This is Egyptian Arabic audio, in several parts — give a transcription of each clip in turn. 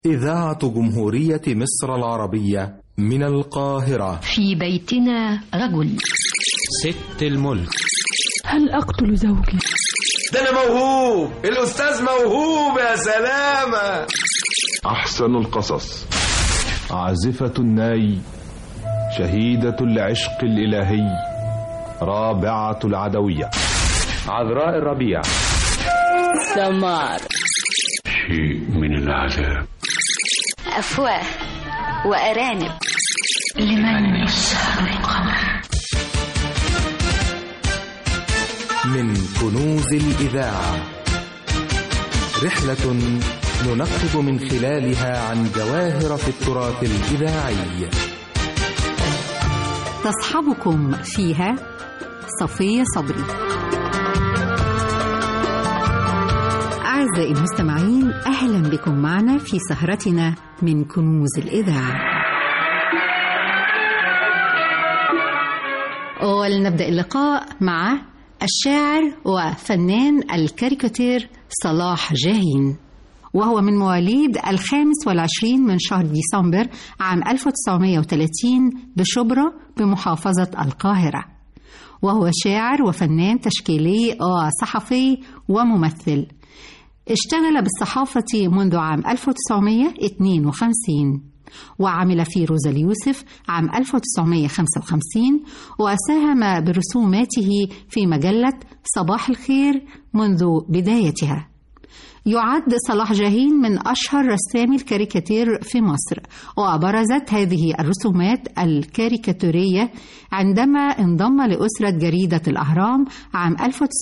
إذاعة جمهورية مصر العربية من القاهرة في بيتنا رجل ست الملك هل أقتل زوجي؟ ده أنا موهوب الأستاذ موهوب يا سلامة أحسن القصص عازفة الناي شهيدة العشق الإلهي رابعة العدوية عذراء الربيع سمار شيء من العذاب أفواه وأرانب لمن يسهر القمر من كنوز الإذاعة رحلة ننقب من خلالها عن جواهر في التراث الإذاعي تصحبكم فيها صفية صبري أعزائي المستمعين أهلا بكم معنا في سهرتنا من كنوز الإذاعة ولنبدأ اللقاء مع الشاعر وفنان الكاريكاتير صلاح جاهين وهو من مواليد الخامس والعشرين من شهر ديسمبر عام 1930 بشبرا بمحافظة القاهرة وهو شاعر وفنان تشكيلي وصحفي وممثل اشتغل بالصحافة منذ عام 1952 وعمل في روزا اليوسف عام 1955 وساهم برسوماته في مجلة صباح الخير منذ بدايتها يعد صلاح جاهين من أشهر رسامي الكاريكاتير في مصر وبرزت هذه الرسومات الكاريكاتورية عندما انضم لأسرة جريدة الأهرام عام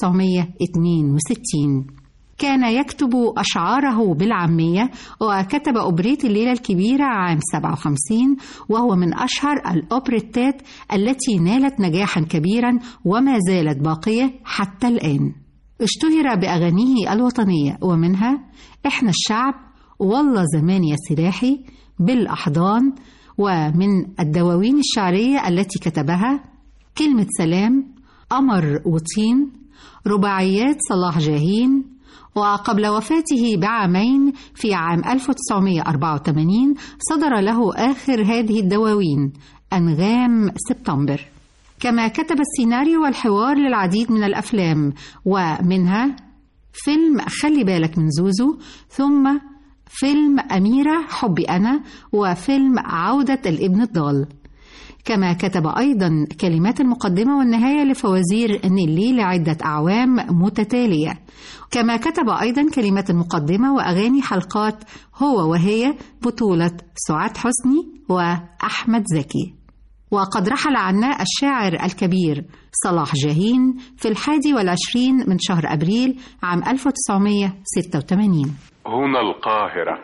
1962 كان يكتب أشعاره بالعامية وكتب أوبريت الليلة الكبيرة عام 57 وهو من أشهر الأوبريتات التي نالت نجاحا كبيرا وما زالت باقية حتى الآن اشتهر بأغانيه الوطنية ومنها إحنا الشعب والله زمان يا سلاحي بالأحضان ومن الدواوين الشعرية التي كتبها كلمة سلام قمر وطين رباعيات صلاح جاهين وقبل وفاته بعامين في عام 1984 صدر له آخر هذه الدواوين أنغام سبتمبر كما كتب السيناريو والحوار للعديد من الأفلام ومنها فيلم خلي بالك من زوزو ثم فيلم أميرة حبي أنا وفيلم عودة الابن الضال كما كتب أيضا كلمات المقدمة والنهاية لفوازير نيلي لعدة أعوام متتالية كما كتب أيضا كلمات المقدمة وأغاني حلقات هو وهي بطولة سعاد حسني وأحمد زكي وقد رحل عنا الشاعر الكبير صلاح جاهين في الحادي والعشرين من شهر أبريل عام 1986 هنا القاهرة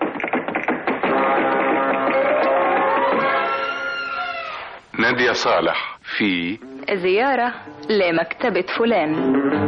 نادية صالح في زيارة لمكتبة فلان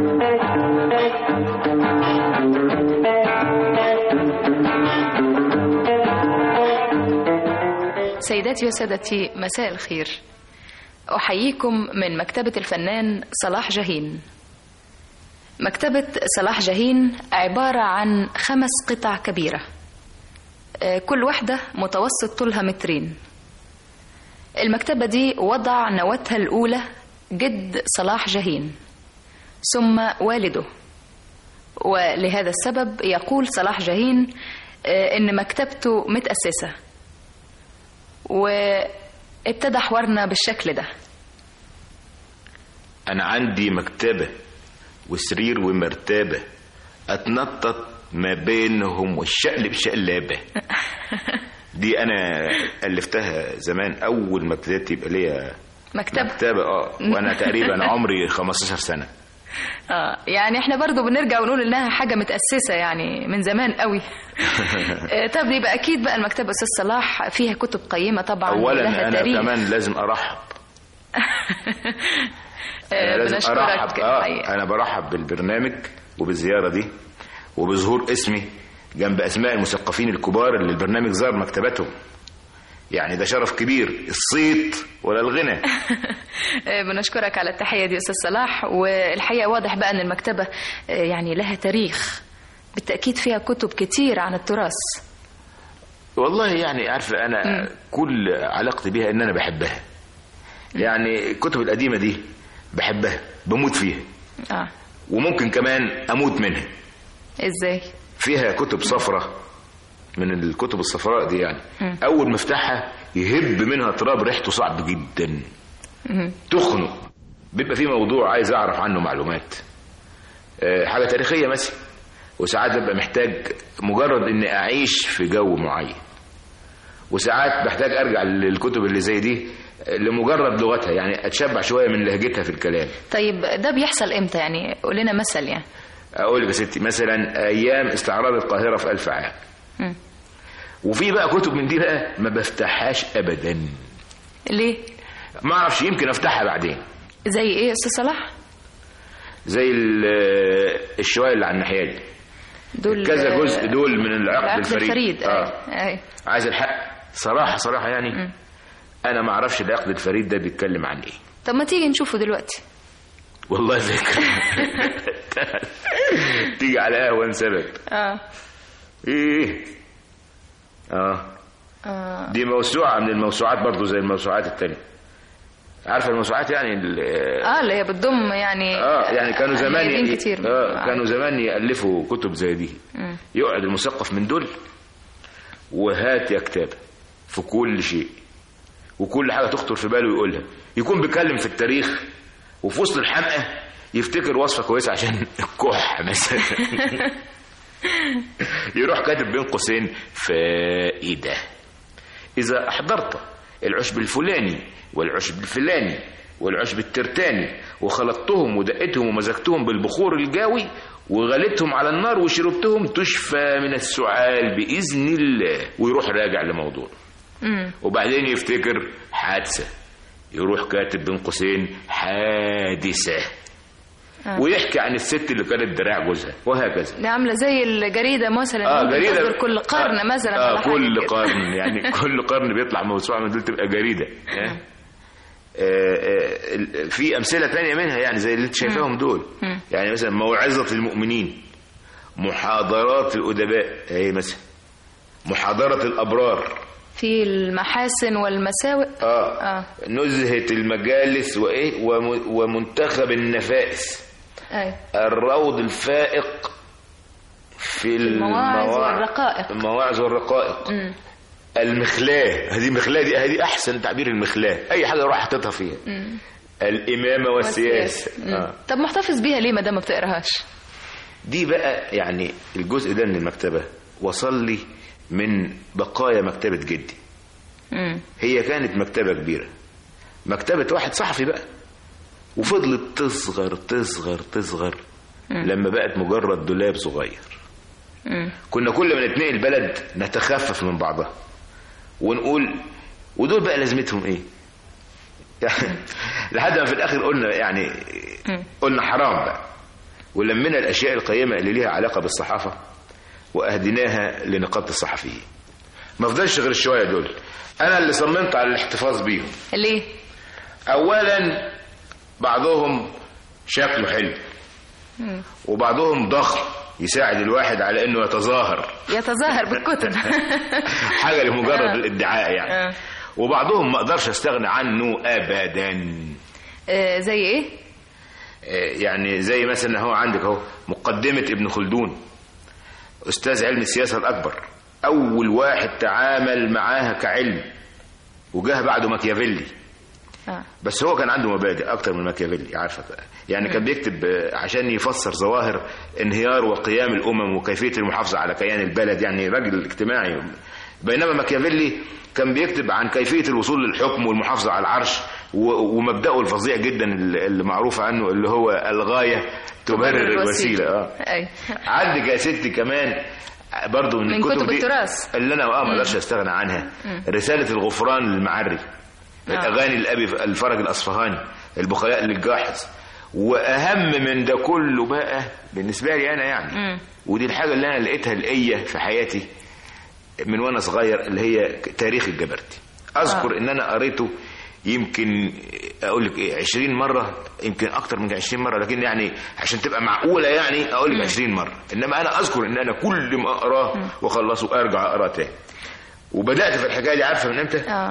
سيداتي وسادتي مساء الخير أحييكم من مكتبة الفنان صلاح جاهين مكتبة صلاح جاهين عبارة عن خمس قطع كبيرة كل واحدة متوسط طولها مترين المكتبة دي وضع نواتها الأولى جد صلاح جاهين ثم والده ولهذا السبب يقول صلاح جاهين إن مكتبته متأسسة وابتدى حوارنا بالشكل ده أنا عندي مكتبة وسرير ومرتبة أتنطط ما بينهم والشقلب شقلابة دي أنا ألفتها زمان أول ما ابتديت يبقى ليا مكتبة مكتبة اه وأنا تقريبا عمري 15 سنة اه يعني احنا برضو بنرجع ونقول انها حاجه متاسسه يعني من زمان قوي طب يبقى اكيد بقى المكتبه استاذ صلاح فيها كتب قيمه طبعا اولا انا تاريخ. كمان لازم ارحب أنا لازم ارحب اه انا برحب بالبرنامج وبالزياره دي وبظهور اسمي جنب اسماء المثقفين الكبار اللي البرنامج زار مكتبتهم يعني ده شرف كبير الصيت ولا الغنى بنشكرك على التحية دي أستاذ صلاح والحقيقة واضح بقى أن المكتبة يعني لها تاريخ بالتأكيد فيها كتب كتير عن التراث والله يعني عارفه انا م. كل علاقتي بيها ان انا بحبها يعني الكتب القديمه دي بحبها بموت فيها اه وممكن كمان اموت منها ازاي فيها كتب صفرة من الكتب الصفراء دي يعني م. اول ما افتحها يهب منها تراب ريحته صعب جدا م. تخنق بيبقى في موضوع عايز اعرف عنه معلومات أه حاجه تاريخيه مثلا وساعات ببقى محتاج مجرد اني اعيش في جو معين وساعات بحتاج ارجع للكتب اللي زي دي لمجرد لغتها يعني اتشبع شويه من لهجتها في الكلام طيب ده بيحصل امتى يعني قول لنا مثل يعني اقول لك يا ستي مثلا ايام استعراض القاهره في ألف عام م. وفي بقى كتب من دي بقى ما بفتحهاش ابدا ليه ما اعرفش يمكن افتحها بعدين زي ايه يا استاذ صلاح زي الشويه اللي على الناحيه دي دول كذا جزء دول من العقد, العقد الفريد, الفريد. آه. أي. عايز الحق صراحه صراحه يعني م. انا ما اعرفش العقد الفريد ده بيتكلم عن ايه طب ما تيجي نشوفه دلوقتي والله فكرة تيجي على قهوة نثبت اه ايه اه اه دي موسوعة من الموسوعات برضو زي الموسوعات التانية عارفة الموسوعات يعني اه اللي هي بتضم يعني اه يعني كانوا زمان ي... كتير اه كانوا زمان يألفوا كتب زي دي م. يقعد المثقف من دول وهات يا كتاب في كل شيء وكل حاجة تخطر في باله يقولها يكون بيتكلم في التاريخ وفي وسط الحمقى يفتكر وصفة كويسة عشان الكح مثلا يروح كاتب بين قوسين فائدة إذا أحضرت العشب الفلاني والعشب الفلاني والعشب الترتاني وخلطتهم ودقتهم ومزجتهم بالبخور الجاوي وغليتهم على النار وشربتهم تشفى من السعال بإذن الله ويروح راجع لموضوع مم. وبعدين يفتكر حادثة يروح كاتب بين قوسين حادثة آه. ويحكي عن الست اللي كانت دراع جوزها وهكذا دي عامله زي الجريده مثلا اه ممكن جريده تصدر كل قرن آه مثلا اه ولا حاجة كل كده. قرن يعني كل قرن بيطلع موسوعه من دول تبقى جريده آه. آه، آه، في امثله تانية منها يعني زي اللي انت شايفاهم دول مم. يعني مثلا موعظه المؤمنين محاضرات الادباء اهي مثلا محاضره الابرار في المحاسن والمساوئ اه, اه نزهه المجالس وايه وم- ومنتخب النفائس اي الروض الفائق في المواعظ المواع- والرقائق. المواعظ والرقائق مم. المخلاه هذه مخلاه دي هذه احسن تعبير المخلاه اي حاجه اروح حاططها فيها مم. الامامه والسياسه مم. آه. طب محتفظ بيها ليه ما دام ما بتقراهاش دي بقى يعني الجزء ده من المكتبه وصل لي من بقايا مكتبه جدي مم. هي كانت مكتبه كبيره مكتبه واحد صحفي بقى وفضلت تصغر تصغر تصغر مم. لما بقت مجرد دولاب صغير مم. كنا كل ما نتنقل بلد نتخفف من بعضها ونقول ودول بقى لازمتهم ايه يعني لحد ما في الاخر قلنا يعني مم. قلنا حرام بقى ولمينا الاشياء القيمه اللي ليها علاقه بالصحافه واهديناها لنقابه الصحفيين ما فضلش غير الشويه دول انا اللي صممت على الاحتفاظ بيهم ليه اولا بعضهم شكله حلو مم. وبعضهم ضخم يساعد الواحد على انه يتظاهر يتظاهر بالكتب حاجه لمجرد آه. الادعاء يعني آه. وبعضهم ما اقدرش استغنى عنه ابدا آه، زي ايه آه، يعني زي مثلا هو عندك اهو مقدمه ابن خلدون استاذ علم السياسه الاكبر اول واحد تعامل معاها كعلم وجاه بعده ماكيافيلي آه. بس هو كان عنده مبادئ اكتر من ماكيافيلي عارفه يعني كان بيكتب آه، عشان يفسر ظواهر انهيار وقيام الامم وكيفيه المحافظه على كيان البلد يعني راجل اجتماعي بينما ماكيافيلي كان بيكتب عن كيفيه الوصول للحكم والمحافظه على العرش و- ومبدأه الفظيع جدا اللي اللي معروف عنه اللي هو الغايه تبرر الوسيله اه اي عندك يا ستي كمان برضو من, من الكتب كتب دي التراث. اللي انا اه ما اقدرش استغنى عنها مم. رساله الغفران للمعري آه. الاغاني الابي الفرج الاصفهاني البخلاء للجاحظ واهم من ده كله بقى بالنسبه لي انا يعني مم. ودي الحاجه اللي انا لقيتها لقيه في حياتي من وانا صغير اللي هي تاريخ الجبرتي اذكر آه. ان انا قريته يمكن اقول لك ايه 20 مره يمكن اكتر من 20 مره لكن يعني عشان تبقى معقوله يعني اقول لك 20 مره انما انا اذكر ان انا كل ما اقراه واخلصه ارجع اقراه تاني وبدات في الحكايه دي عارفه من امتى اه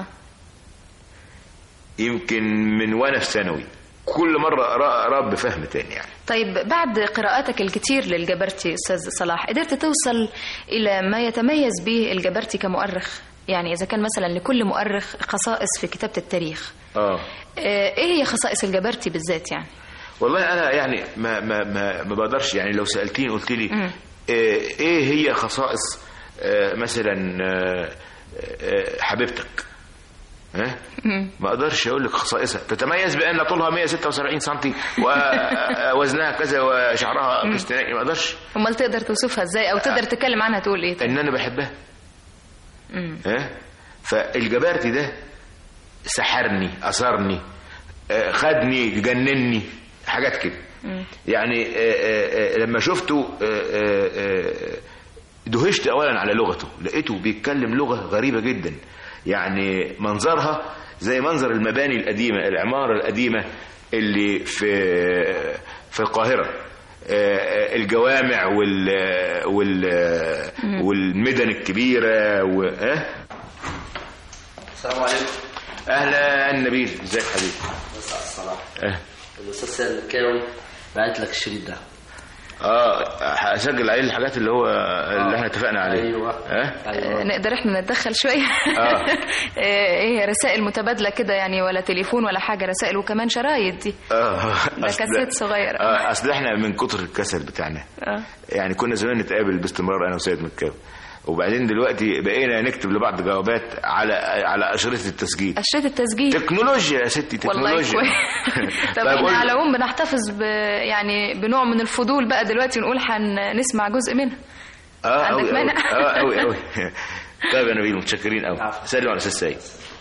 يمكن من وانا في ثانوي كل مره اقرا اقرا بفهم تاني يعني طيب بعد قراءاتك الكتير للجبرتي استاذ صلاح قدرت توصل الى ما يتميز به الجبرتي كمؤرخ يعني اذا كان مثلا لكل مؤرخ خصائص في كتابه التاريخ اه آه، ايه هي خصائص الجبرتي بالذات يعني والله انا يعني ما ما ما, ما بقدرش يعني لو سالتيني قلت لي مم. آه، ايه هي خصائص آه، مثلا آه، آه، حبيبتك ها مم. ما اقدرش اقول لك خصائصها تتميز بان طولها 176 سم ووزنها كذا وشعرها كستنائي ما اقدرش امال تقدر توصفها ازاي او تقدر تتكلم عنها تقول ايه طيب؟ ان انا بحبها مم. ها فالجبارتي ده سحرني اثرني آه، خدني جنني حاجات كده مم. يعني آه، آه، آه، لما شفته آه، آه، آه، دهشت اولا على لغته لقيته بيتكلم لغه غريبه جدا يعني منظرها زي منظر المباني القديمه العماره القديمه اللي في في القاهره آه، آه، الجوامع وال وال والمدن الكبيره و اه السلام عليكم اهلا نبيل ازيك حبيبي بس على الصلاح اه الاستاذ سيد الكاوي بعت لك الشريط ده اه هسجل عليه الحاجات اللي هو اللي احنا اتفقنا عليه ايوه اه آه، نقدر احنا نتدخل شويه آه. آه، ايه رسائل متبادله كده يعني ولا تليفون ولا حاجه رسائل وكمان شرايط دي اه ده أصل- كاسيت صغير اه اصل احنا من كتر الكسل بتاعنا اه يعني كنا زمان نتقابل باستمرار انا وسيد مكاوي وبعدين دلوقتي بقينا نكتب لبعض جوابات على على اشرطه التسجيل اشرطه التسجيل تكنولوجيا يا ستي والله تكنولوجيا كويس طب طيب احنا قول- على العموم بنحتفظ ب يعني بنوع من الفضول بقى دلوقتي نقول هنسمع جزء منها اه عندك قوي مانع؟ اه قوي قوي طيب يا نبيل متشكرين قوي سلم على استاذ سيد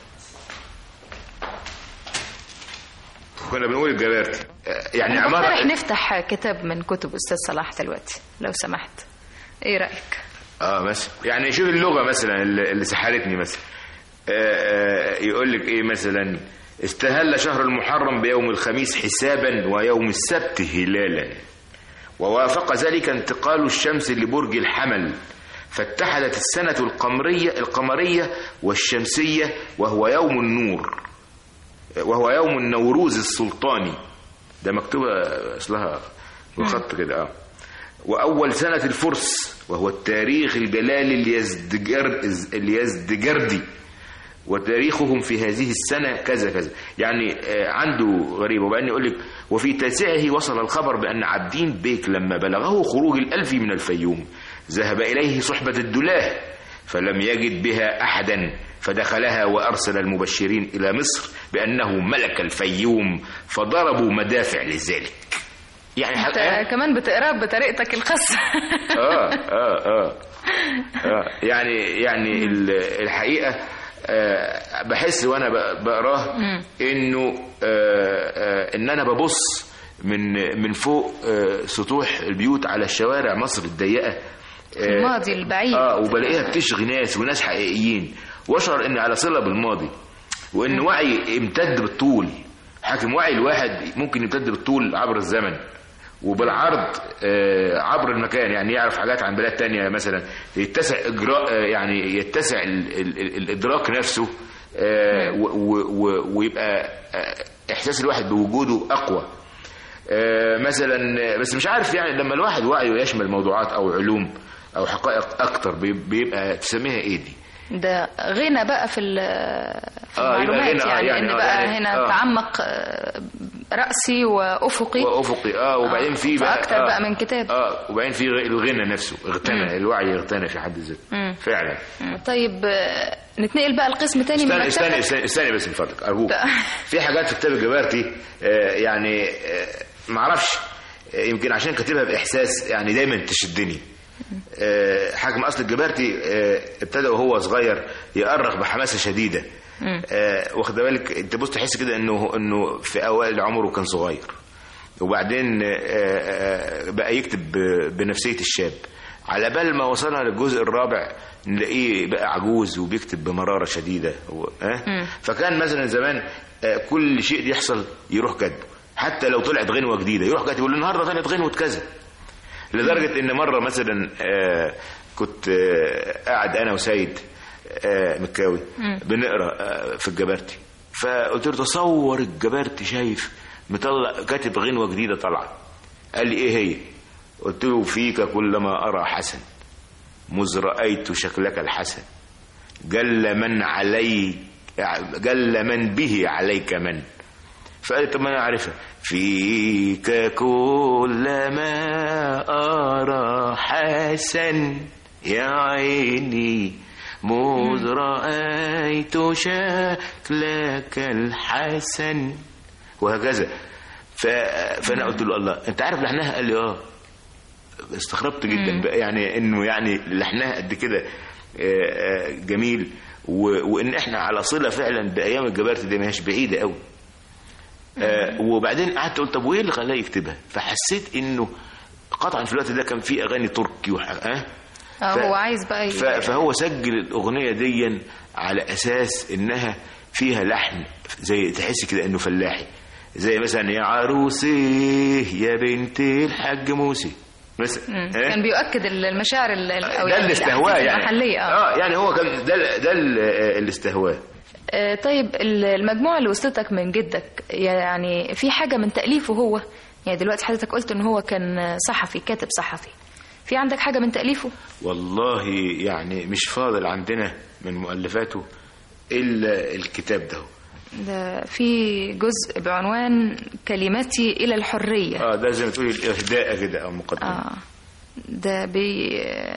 كنا بنقول الجبارتي آه، يعني انا بقترح عماره نفتح كتاب من كتب استاذ صلاح دلوقتي لو سمحت ايه رايك اه مثلا يعني شوف اللغه مثلا اللي اللي سحرتني مثلا آه، آه، يقول لك ايه مثلا استهل شهر المحرم بيوم الخميس حسابا ويوم السبت هلالا ووافق ذلك انتقال الشمس لبرج الحمل فاتحدت السنة القمرية القمرية والشمسية وهو يوم النور وهو يوم النوروز السلطاني ده مكتوبة أصلها بالخط كده اه وأول سنة الفرس وهو التاريخ الجلالي اليزدجر اليزدجردي وتاريخهم في هذه السنة كذا كذا يعني آه، عنده غريب وبعدين يقول لك وفي تاسعه وصل الخبر بأن عبدين بيك لما بلغه خروج الألف من الفيوم ذهب إليه صحبة الدلاه فلم يجد بها أحدا فدخلها وأرسل المبشرين إلى مصر بأنه ملك الفيوم فضربوا مدافع لذلك يعني انت حق- كمان بتقراه بطريقتك الخاصه اه اه اه اه يعني يعني ال- الحقيقه آه بحس وانا ب- بقراه مم. انه آه آه ان انا ببص من من فوق آه سطوح البيوت على الشوارع مصر الضيقه آه الماضي البعيد. اه وبلاقيها بتشغي ناس وناس حقيقيين واشعر اني على صله بالماضي وان وعي امتد بالطول حاكم وعي الواحد ممكن يمتد بالطول عبر الزمن وبالعرض آه، عبر المكان يعني يعرف حاجات عن بلاد تانية مثلا يتسع إجراء آه، يعني يتسع ال ال ال الإدراك نفسه آه، و- و- و- ويبقى آه، إحساس الواحد بوجوده أقوى آه، مثلا بس مش عارف يعني لما الواحد وعيه يشمل موضوعات أو علوم أو حقائق أكتر بي- بيبقى تسميها إيه دي؟ ده غنى بقى في ال- في آه، يبقى المعلومات غنى، آه، يعني, يعني ان آه، بقى يعني هنا آه. تعمق آه، رأسي وأفقي وأفقي اه وبعدين في بقى فأكتر آه بقى من كتاب اه وبعدين في غ- الغنى نفسه اغتنى مم. الوعي اغتنى في حد ذاته مم. فعلا مم. طيب آه، نتنقل بقى لقسم تاني من استنى استنى مكتبك استنى, استنى بس من فضلك ارجوك لا. في حاجات في كتاب الجبارتي آه يعني آه معرفش آه يمكن عشان كاتبها باحساس يعني دايما تشدني آه حجم اصل الجبارتي آه ابتدى وهو صغير يأرخ بحماسه شديده مم. آه واخد بالك انت بص تحس كده انه انه في اوائل عمره كان صغير وبعدين آه، آه، بقى يكتب ب- بنفسيه الشاب على بال ما وصلنا للجزء الرابع نلاقيه بقى عجوز وبيكتب بمراره شديده و- آه؟ مم. فكان مثلا زمان آه، كل شيء يحصل يروح كاتبه حتى لو طلعت غنوه جديده يروح كاتب يقول النهارده طلعت غنوه كذا لدرجه ان مره مثلا آه، كنت آه، قاعد انا وسيد آه مكاوي بنقرا آه في الجبرتي فقلت له تصور الجبرتي شايف مطلع كاتب غنوه جديده طالعه قال لي ايه هي قلت له فيك كلما ارى حسن مذ رايت شكلك الحسن جل من عليك جل من به عليك من فقال طب ما انا عارفها فيك كلما ارى حسن يا عيني مذ رأيت شكلك الحسن وهكذا ف... فانا قلت له الله انت عارف لحنها قال لي اه استغربت جدا بقى يعني انه يعني لحنها قد كده جميل و... وان احنا على صله فعلا بايام الجبارت دي ما هيش بعيده قوي آه وبعدين قعدت قلت طب وايه اللي خلاه يكتبها فحسيت انه قطعا في الوقت ده كان في اغاني تركي وح... أه؟ ف... هو عايز بقى ف... فهو سجل الاغنيه دي على اساس انها فيها لحن زي تحس كده انه فلاحي زي مثلا يا عروسي يا بنت الحاج موسي مثلا أه؟ كان بيؤكد المشاعر او ده اللي استهواه يعني المحليه اه اه يعني هو كان ده ده اللي استهواه آه طيب المجموعه اللي وصلتك من جدك يعني في حاجه من تاليفه هو يعني دلوقتي حضرتك قلت ان هو كان صحفي كاتب صحفي في عندك حاجة من تأليفه؟ والله يعني مش فاضل عندنا من مؤلفاته إلا الكتاب ده ده في جزء بعنوان كلمتي إلى الحرية اه ده زي ما تقولي الإهداء كده أو مقدمة آه ده بي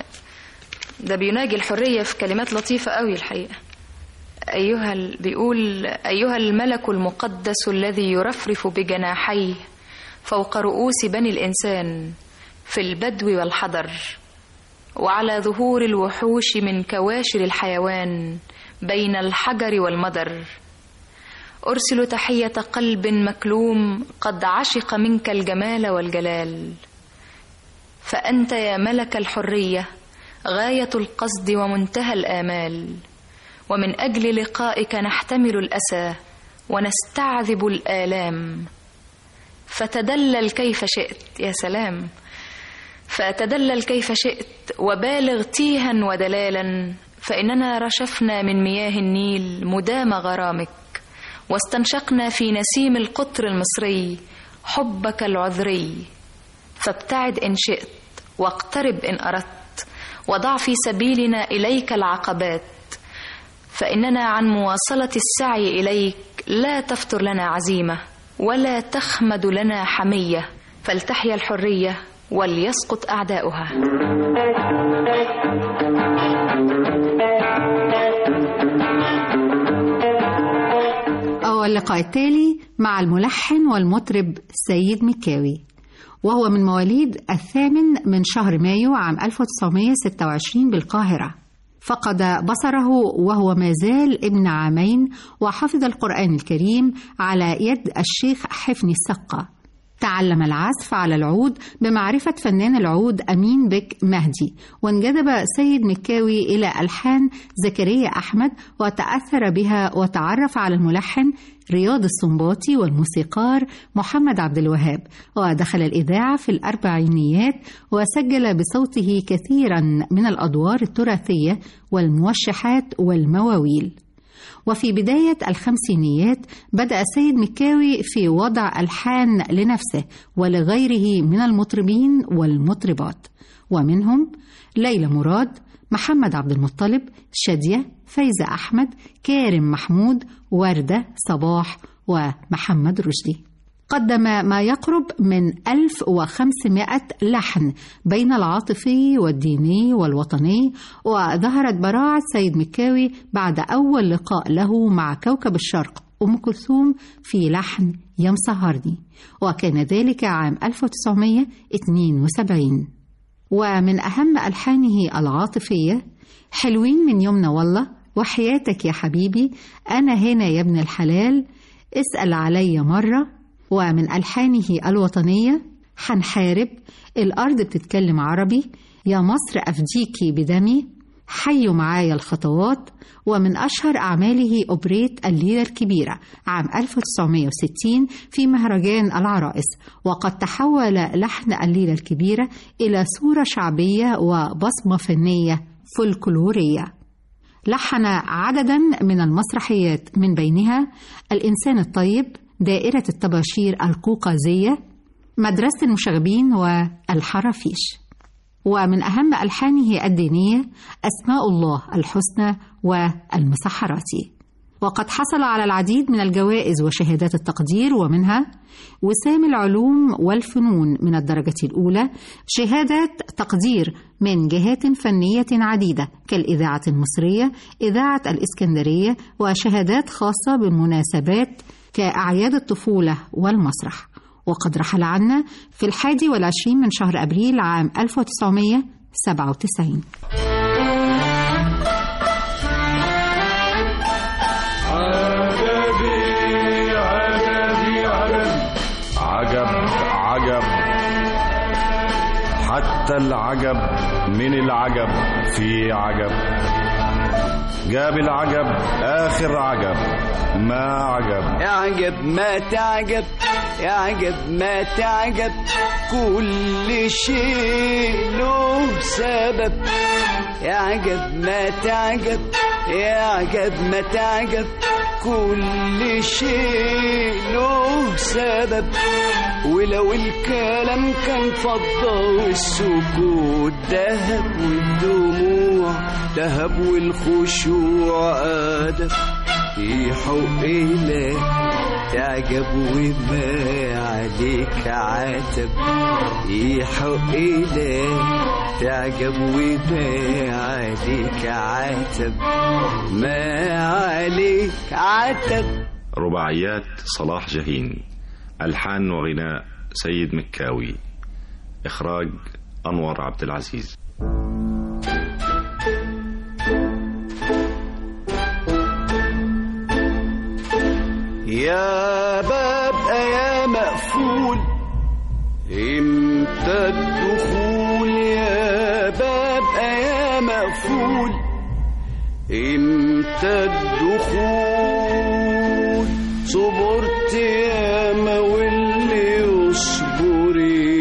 ده بيناجي الحرية في كلمات لطيفة قوي الحقيقة أيها ال... بيقول أيها الملك المقدس الذي يرفرف بجناحيه فوق رؤوس بني الإنسان في البدو والحضر وعلى ظهور الوحوش من كواشر الحيوان بين الحجر والمدر ارسل تحيه قلب مكلوم قد عشق منك الجمال والجلال فانت يا ملك الحريه غايه القصد ومنتهى الامال ومن اجل لقائك نحتمل الاسى ونستعذب الالام فتدلل كيف شئت يا سلام فتدلل كيف شئت وبالغ تيها ودلالا فإننا رشفنا من مياه النيل مدام غرامك واستنشقنا في نسيم القطر المصري حبك العذري فابتعد إن شئت واقترب إن أردت وضع في سبيلنا إليك العقبات فإننا عن مواصلة السعي إليك لا تفتر لنا عزيمة ولا تخمد لنا حمية فلتحيا الحرية وليسقط أعداؤها واللقاء التالي مع الملحن والمطرب سيد مكاوي وهو من مواليد الثامن من شهر مايو عام 1926 بالقاهرة فقد بصره وهو ما زال ابن عامين وحفظ القرآن الكريم على يد الشيخ حفني السقة تعلم العزف على العود بمعرفة فنان العود أمين بك مهدي وانجذب سيد مكاوي إلى ألحان زكريا أحمد وتأثر بها وتعرف على الملحن رياض السنباطي والموسيقار محمد عبد الوهاب ودخل الإذاعة في الأربعينيات وسجل بصوته كثيرا من الأدوار التراثية والموشحات والمواويل وفي بداية الخمسينيات بدأ السيد مكاوي في وضع ألحان لنفسه ولغيره من المطربين والمطربات ومنهم ليلى مراد محمد عبد المطلب شادية فايزة أحمد كارم محمود وردة صباح ومحمد رشدي قدم ما يقرب من 1500 لحن بين العاطفي والديني والوطني وظهرت براعة سيد مكاوي بعد أول لقاء له مع كوكب الشرق أم كلثوم في لحن يا مسهرني وكان ذلك عام 1972 ومن أهم ألحانه العاطفية حلوين من يومنا والله وحياتك يا حبيبي أنا هنا يا ابن الحلال اسأل علي مرة ومن ألحانه الوطنية حنحارب الأرض بتتكلم عربي يا مصر أفديكي بدمي حيوا معايا الخطوات ومن أشهر أعماله أوبريت الليلة الكبيرة عام 1960 في مهرجان العرائس وقد تحول لحن الليلة الكبيرة إلى صورة شعبية وبصمة فنية فولكلورية لحن عددا من المسرحيات من بينها الإنسان الطيب دائرة الطباشير القوقازية مدرسة المشاغبين والحرافيش ومن أهم ألحانه الدينية أسماء الله الحسنى والمسحرات وقد حصل على العديد من الجوائز وشهادات التقدير ومنها وسام العلوم والفنون من الدرجة الأولى شهادات تقدير من جهات فنية عديدة كالإذاعة المصرية إذاعة الإسكندرية وشهادات خاصة بالمناسبات كأعياد الطفولة والمسرح وقد رحل عنا في الحادي والعشرين من شهر أبريل عام 1997 عجبي عجبي عجب عجب عجب حتى العجب من العجب في عجب جاب العجب آخر عجب ما عجب يا عجب ما تعجب يا عجب ما تعجب كل شيء له سبب يا عجب ما تعجب يا عجب ما تعجب كل شيء له سبب ولو الكلام كان فضة والسكوت دهب والدموع دهب والخشوع أدب يحق لك تعجب وما عليك عتب يحق لك تعجب وما عليك عتب ما عليك عتب رباعيات صلاح جهين ألحان وغناء سيد مكاوي إخراج أنور عبد العزيز يا باب يا مقفول امتى الدخول يا باب يا مقفول امتى الدخول صبرت يا ما واللي يصبر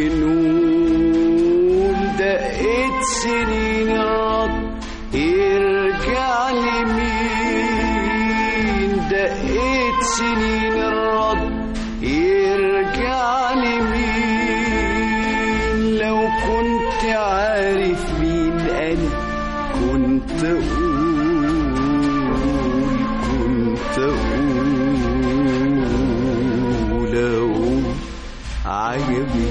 ينول دقيت سنين الرد يرجع لمين دقيت سنين الرد يرجع لمين لو كنت عارف مين أنا كنت أقول كنت أقول أقول عجبي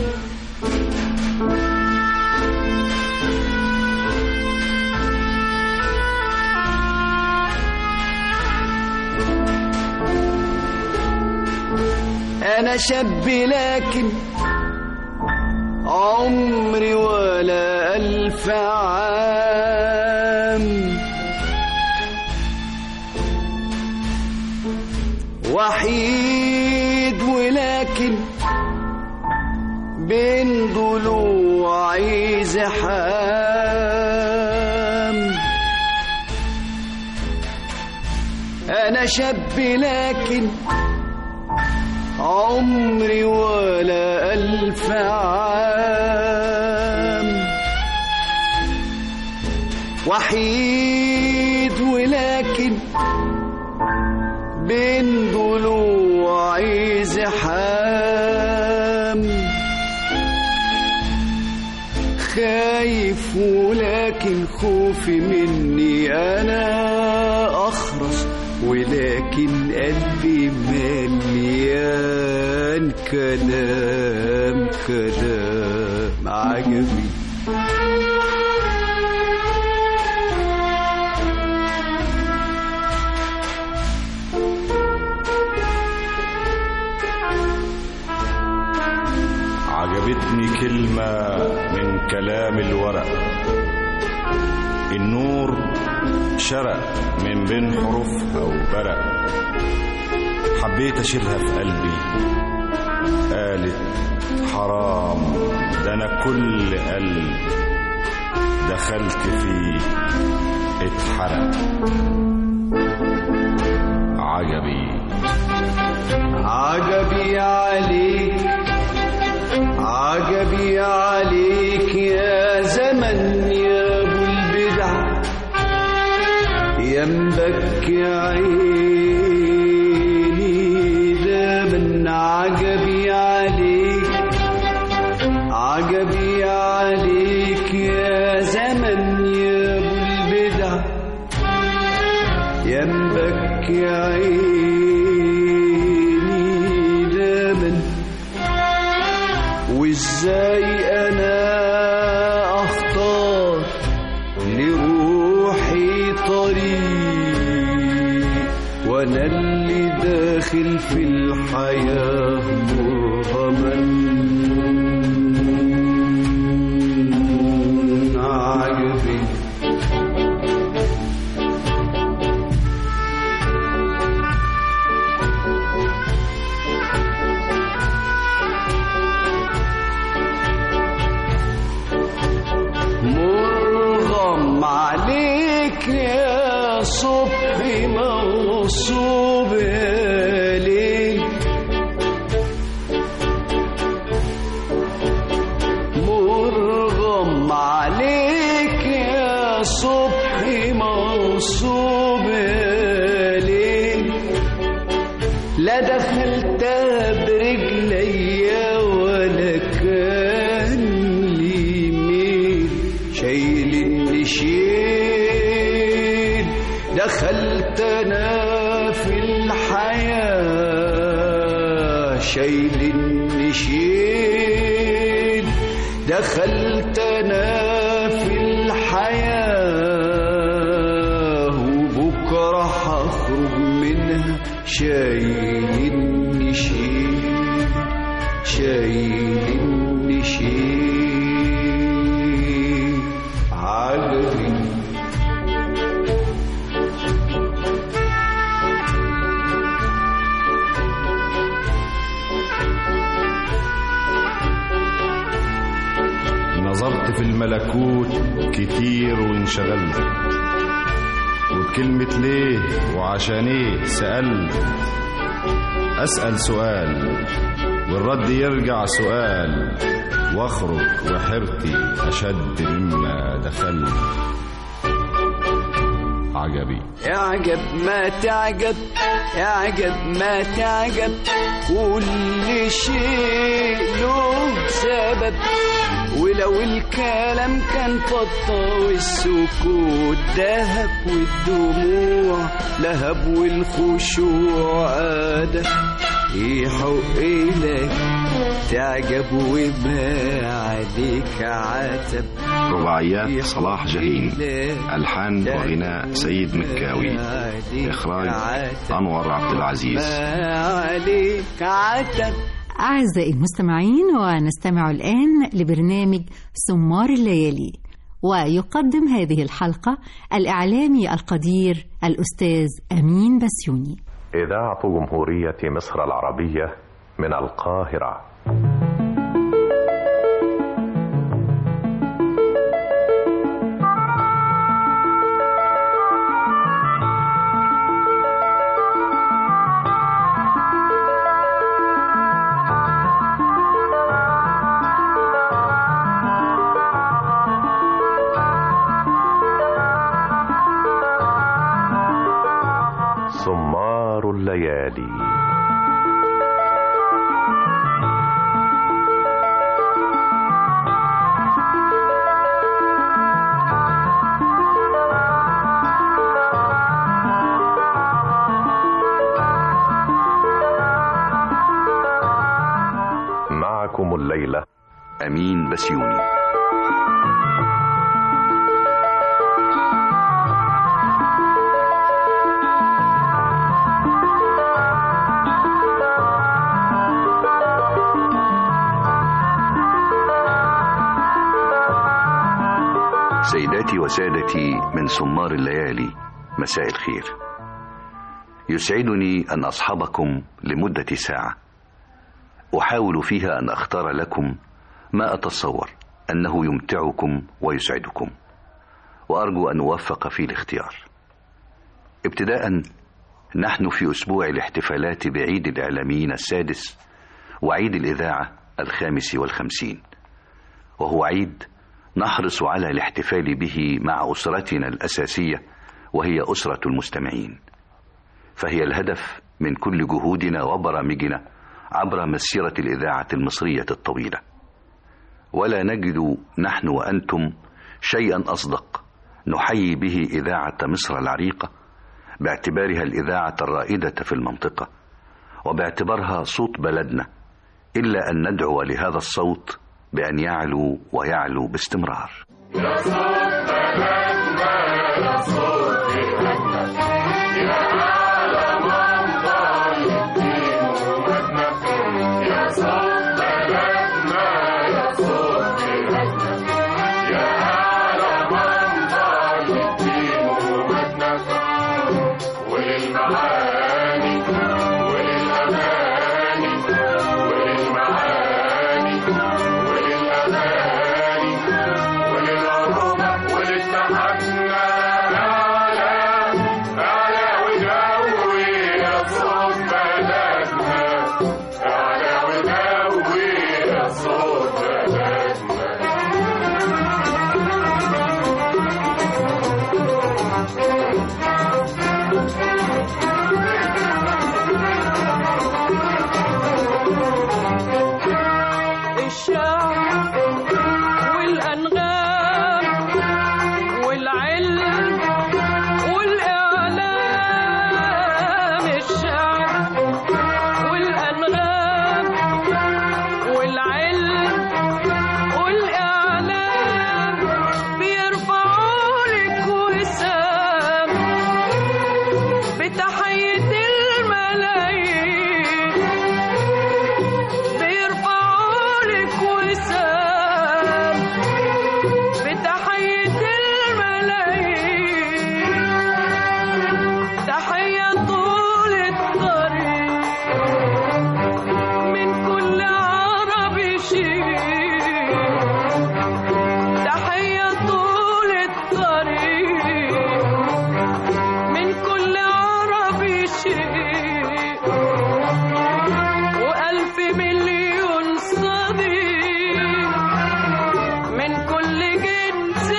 أنا شاب لكن عمري ولا ألف عام وحيد ولكن بين ضلوعي زحام أنا شاب لكن عمري ولا ألف عام وحيد ولكن بين ضلوعي زحام خايف ولكن خوفي مني أنا أخرس ولكن قلبي مليان كلام كلام عجبي عجبتني كلمة من كلام الورق النور شرق من بين حروفها وبرق حبيت اشيلها في قلبي قالت حرام ده انا كل قلب دخلت فيه اتحرق عجبي عجبي عليك عجبي عليك يا زمن يا ابو البدع يا عيني ده من عجبي عليك عجبي عليك يا زمن يا ابو البدع ينبك يا عيني دايما وازاي انا اختار لروحي طريق وانا اللي داخل في الحياه مرغما عجبي مرغم عليك يا صبحي موصوب يا ليل مرغم عليك يا صبحي موصوب يا ليل لا دخلتها برجليا ولا كان لي ميل شايل النشيل دخلت انا في الحياة شايل النشيل دخلت انا في الحياة وبكرة هخرج منها شايل النشيل شايل النشيل عجبي نظرت في الملكوت كتير وانشغلت وبكلمة ليه وعشان ايه سألت أسأل سؤال والرد يرجع سؤال واخرج وحرتي أشد مما دخلت عجبي اعجب ما تعجب اعجب ما تعجب كل شيء له سبب ولو الكلام كان فضة والسكوت دهب والدموع لهب والخشوع أدب يحق لك تعجب وما عليك عتب رباعيات صلاح جهين ألحان وغناء سيد مكاوي إخراج أنور عبد العزيز ما عليك عتب أعزائي المستمعين ونستمع الآن لبرنامج سمار الليالي ويقدم هذه الحلقة الإعلامي القدير الأستاذ أمين بسيوني إذاعة جمهورية مصر العربية من القاهرة سمار الليالي معكم الليلة أمين بسيوني سيداتي وسادتي من سمار الليالي مساء الخير يسعدني ان اصحبكم لمده ساعه احاول فيها ان اختار لكم ما اتصور انه يمتعكم ويسعدكم وارجو ان اوفق في الاختيار ابتداء نحن في اسبوع الاحتفالات بعيد الاعلاميين السادس وعيد الاذاعه الخامس والخمسين وهو عيد نحرص على الاحتفال به مع اسرتنا الاساسيه وهي اسره المستمعين فهي الهدف من كل جهودنا وبرامجنا عبر مسيرة الإذاعة المصرية الطويلة ولا نجد نحن وأنتم شيئا أصدق نحيي به إذاعة مصر العريقة باعتبارها الإذاعة الرائدة في المنطقة وباعتبارها صوت بلدنا إلا أن ندعو لهذا الصوت بأن يعلو ويعلو باستمرار يا صوت بلدنا يا صوت بلدنا يا أعلى منبر الدين ومجدنا يا صوت بلدنا يا صوت بلدنا يا أعلى منبر الدين ومجدنا وللمعاني وللأماني وللمعاني وللأماني وللعروبة ولاتحادنا أعلى أعلى ودوي يا صوت بلدنا أعلى ودوي يا صوت الشعر والأنغام والعلم والإعلام الشعر والأنغام والعلم والإعلام بيرفعوا لك وسام بتحية الملايين بيرفعوا لك وسام بتحية الملايين تحية طول الطريق من كل عربي شيء تحية طول الطريق من كل عربي شيء وألف مليون صديق من كل جنس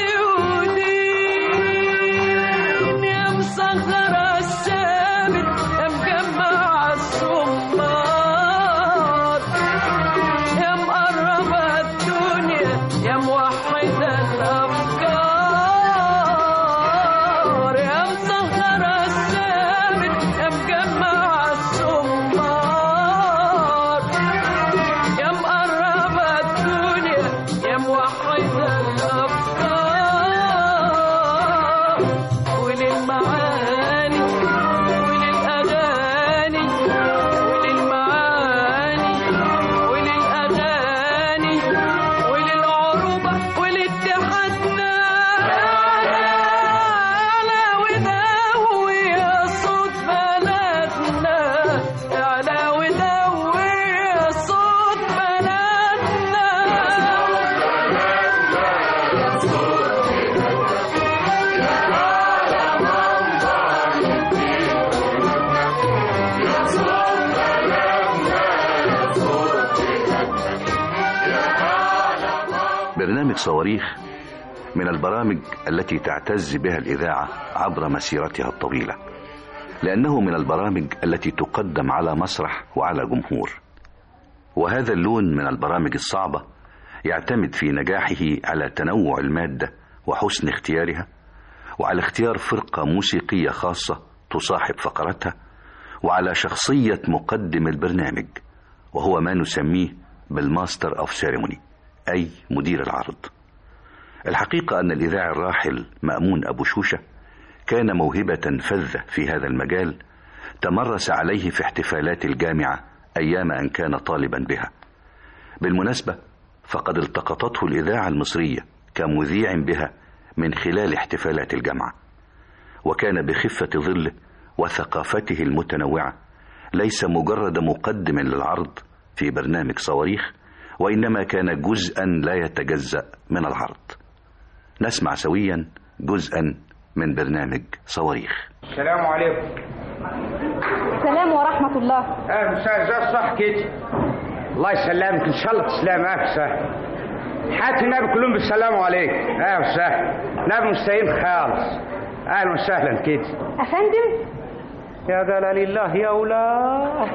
ودين يا مصغرة الثابت يا مجمع الصمار يا مقربة الدنيا يا موحدة الأفكار يا مصغرة الثابت يا مجمع الصمار يا مقربة الدنيا يا موحدة الأفكار وللمعاني وللأغاني وللمعاني وللأغاني وللعروبة ولاتحادنا أعلى ودوي يا صوت بلدنا أعلى ودوي يا صوت بلدنا برنامج صواريخ من البرامج التي تعتز بها الإذاعة عبر مسيرتها الطويلة لأنه من البرامج التي تقدم على مسرح وعلى جمهور وهذا اللون من البرامج الصعبة يعتمد في نجاحه على تنوع المادة وحسن اختيارها وعلى اختيار فرقة موسيقية خاصة تصاحب فقرتها وعلى شخصية مقدم البرنامج وهو ما نسميه بالماستر اوف سيريموني أي مدير العرض الحقيقة أن الإذاعي الراحل مأمون أبو شوشة كان موهبة فذة في هذا المجال تمرس عليه في احتفالات الجامعة أيام أن كان طالبا بها بالمناسبة فقد التقطته الإذاعة المصرية كمذيع بها من خلال احتفالات الجامعة وكان بخفة ظله وثقافته المتنوعة ليس مجرد مقدم للعرض في برنامج صواريخ وإنما كان جزءا لا يتجزأ من العرض نسمع سويا جزءا من برنامج صواريخ السلام عليكم السلام ورحمة الله اه مساء صح كده الله يسلمك ان شاء الله تسلم اه مساء حياة النبي كلهم بالسلام عليكم اه مساء نبي مستقيم خالص اهلا وسهلا كده أفندم يا جلال الله يا أولاد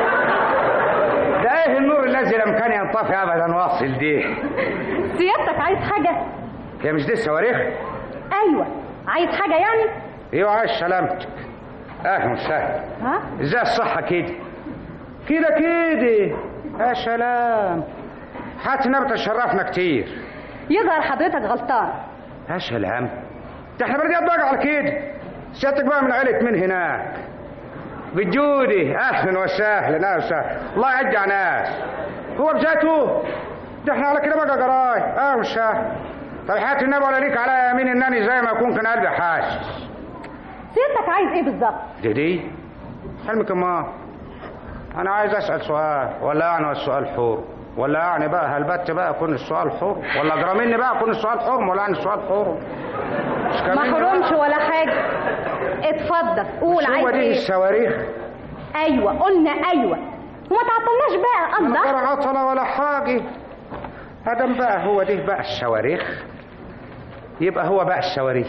ده ايه النور الذي لم كان ينطفي ابدا واصل دي سيادتك عايز حاجة؟ هي مش دي الصواريخ أيوة عايز حاجة يعني؟ ايوه عايش سلامتك اهلا وسهلا ها؟ ازاي الصحة كده كده كده يا سلام حاتنا بتشرفنا كتير يظهر حضرتك غلطان يا سلام ده احنا برديات بقى على كده سيادتك بقى من عيلة من هناك بالجودي اهلا وسهلا اهلا وسهلا الله يرجع ناس هو بذاته ده احنا على كده بقى جراي اهلا وسهلا طب حياة النبي ولا ليك على يمين انني زي ما اكون كان قلبي حاسس سيادتك عايز ايه بالظبط؟ دي دي حلمك ما انا عايز اسال سؤال ولا يعني السؤال حر ولا يعني بقى هلبت بقى يكون السؤال حر ولا اجرى مني بقى يكون السؤال حر ولا يعني السؤال حر مش ما كمان حرمش ولا حاجة اتفضل قول مش هو عايز دي ايه؟ الصواريخ ايوه قلنا ايوه وما تعطلناش بقى ولا الله عطلة ولا حاجة ادم بقى هو دي بقى الصواريخ يبقى هو بقى الصواريخ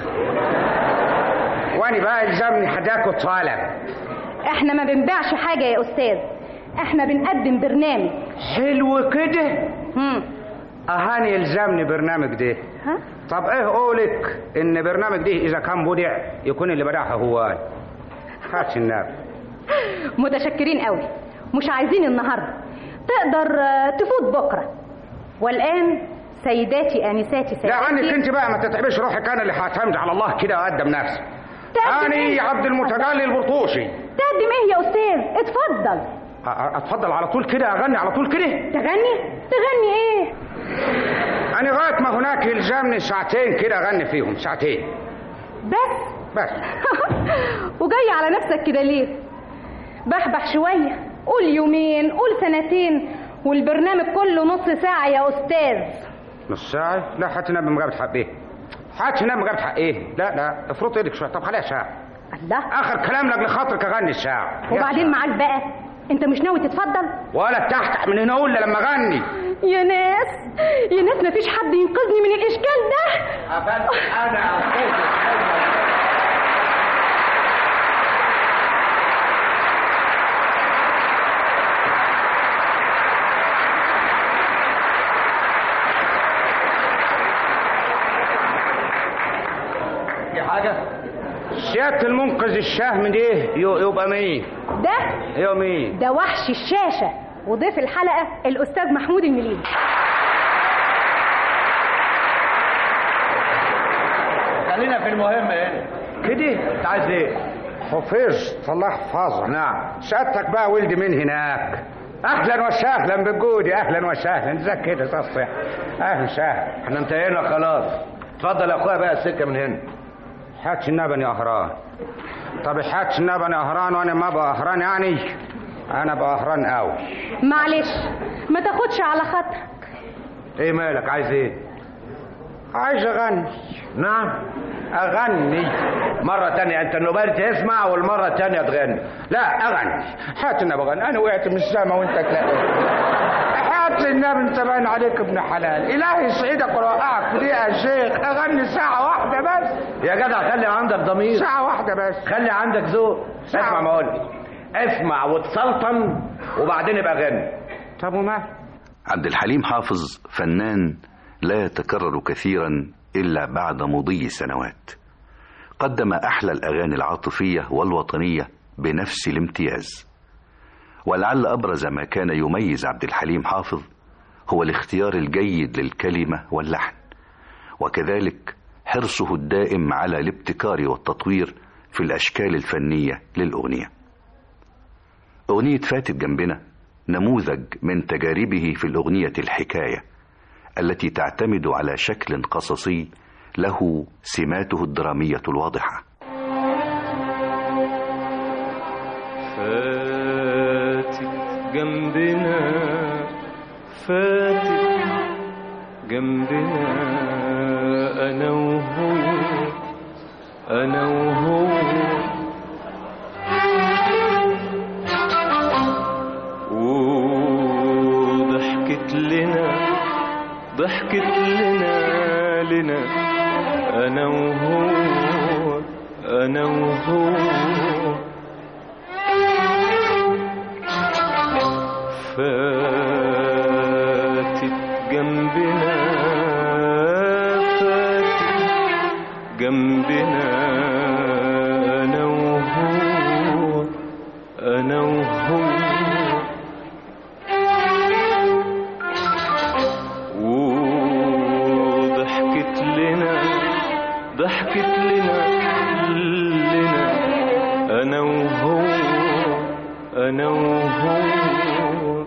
وانا بقى الزمني حداك طالب احنا ما بنبيعش حاجة يا استاذ احنا بنقدم برنامج حلو كده هم اهاني يلزمني برنامج ده ها طب ايه قولك ان برنامج ده اذا كان بدع يكون اللي بدعها هو أنا. هات النبي متشكرين قوي مش عايزين النهارده تقدر آه، تفوت بكره والان سيداتي انساتي سيداتي لا عنك انت بقى ما تتعبش روحك انا اللي هعتمد على الله كده واقدم نفسي اني عبد المتجلي البرطوشي تقدم ايه يا استاذ اتفضل أ- أ- اتفضل على طول كده اغني على طول كده تغني تغني ايه انا لغايه ما هناك يلزمني ساعتين كده اغني فيهم ساعتين بس بس وجاي على نفسك كده ليه بحبح شويه قول يومين قول سنتين والبرنامج كله نص ساعه يا استاذ نص ساعه لا حتى نبي مجابة حق ايه حتى نبي مجابة حق ايه لا لا افرط ايدك شويه طب خليها ساعه الله اخر كلام لاجل خاطرك اغني الساعه وبعدين معاك بقى انت مش ناوي تتفضل ولا تحت من هنا اقول لما اغني يا ناس يا ناس مفيش حد ينقذني من الاشكال ده انا في حاجة؟ سيادة المنقذ الشهم دي ي- يبقى مين؟ ده يبقى مين؟ ده وحش الشاشه وضيف الحلقه الاستاذ محمود المليجي خلينا في المهم هنا كده انت عايز ايه؟ حفظت الله يحفظك نعم سيادتك بقى ولد من هناك اهلا وسهلا بالجودي اهلا وسهلا ازيك كده تصح اهلا وسهلا احنا انتهينا خلاص اتفضل يا اخويا بقى السكه من هنا حاتش النبن يا اهران طب حاتش النبن يا اهران وانا ما بقى اهران يعني انا بقى اهران قوي معلش ما تاخدش على خاطرك ايه مالك عايز ايه؟ عايز اغني نعم اغني مرة تانية انت النوبال تسمع والمرة التانية تغني لا اغني حات النبي اغني انا وقعت من السما وانت تلاقي حات النبي انت باين عليك ابن حلال الهي يسعدك ويوقعك في دي يا شيخ اغني ساعه واحده بس يا جدع خلي عندك ضمير ساعه واحده بس خلي عندك ذوق ساعة. اسمع ما اقولك اسمع وتسلطن وبعدين ابقى غني طب وما عبد الحليم حافظ فنان لا يتكرر كثيرا الا بعد مضي سنوات قدم احلى الاغاني العاطفيه والوطنيه بنفس الامتياز ولعل ابرز ما كان يميز عبد الحليم حافظ هو الاختيار الجيد للكلمه واللحن وكذلك حرصه الدائم على الابتكار والتطوير في الاشكال الفنيه للاغنيه اغنيه فاتت جنبنا نموذج من تجاربه في الاغنيه الحكايه التي تعتمد على شكل قصصي له سماته الدراميه الواضحه فاتت جنبنا فاتت جنبنا انا وهو انا وهو وضحكت لنا ضحكت لنا لنا انا وهو انا وهو وهو أنا وهو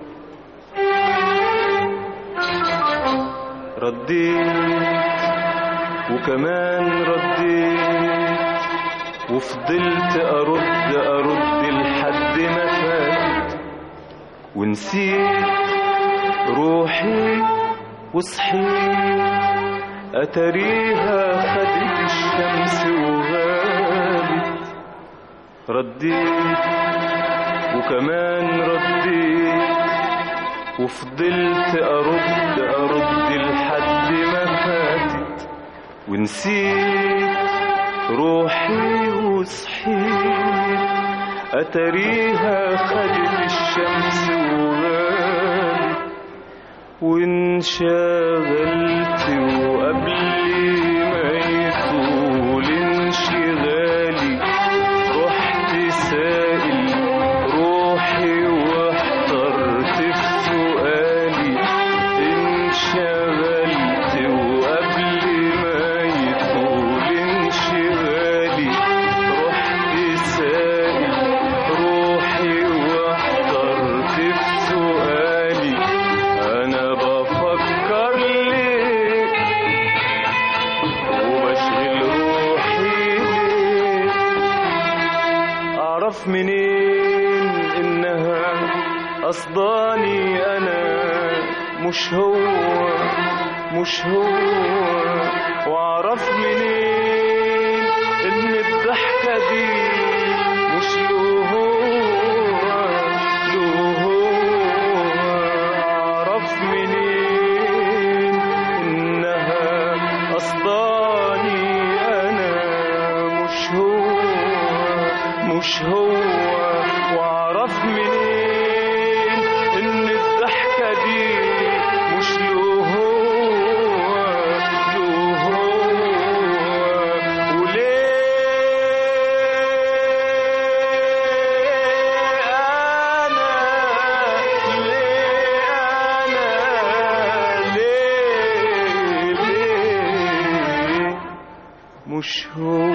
رديت وكمان رديت وفضلت أرد أرد لحد ما فات ونسيت روحي وصحيت أتريها خدت الشمس وغابت رديت وكمان رديت وفضلت أرد أرد لحد ما فاتت ونسيت روحي وصحيت أتريها خدت الشمس وغابت وانشغلت وقبل ما يطول انشغالي رحت سائل روحي واحترت في سؤالي انشغلت وقبل ما يطول انشغالي رحت سائل روحي واحترت في سؤالي انا بفكر ليه وبشغل روحي ليه اعرف منين انها قصداني انا مش هو مش هو واعرف منين ان الضحكة دي مش له هو له هو اعرف منين انها قصداني انا مش هو مش هو واعرف منين ان الضحكة دي مش له هو له هو وليه انا ليه انا ليه ليه مش هو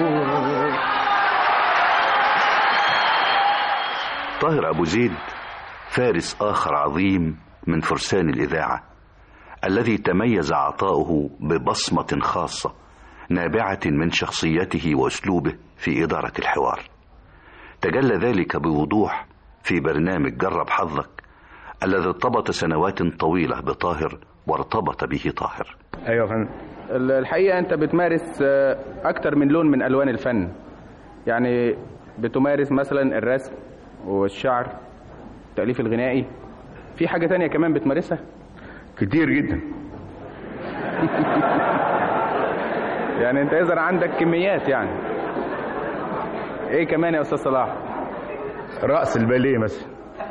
طاهر أبو زيد فارس آخر عظيم من فرسان الإذاعة الذي تميز عطاؤه ببصمة خاصة نابعة من شخصيته وأسلوبه في إدارة الحوار تجلى ذلك بوضوح في برنامج جرب حظك الذي ارتبط سنوات طويلة بطاهر وارتبط به طاهر ايوه يا فندم الحقيقه انت بتمارس آه، اكتر من لون من الوان الفن يعني بتمارس مثلا الرسم والشعر التاليف الغنائي في حاجه تانية كمان بتمارسها كتير جدا يعني انت اذا عندك كميات يعني ايه كمان يا استاذ صلاح رأس الباليه مثلا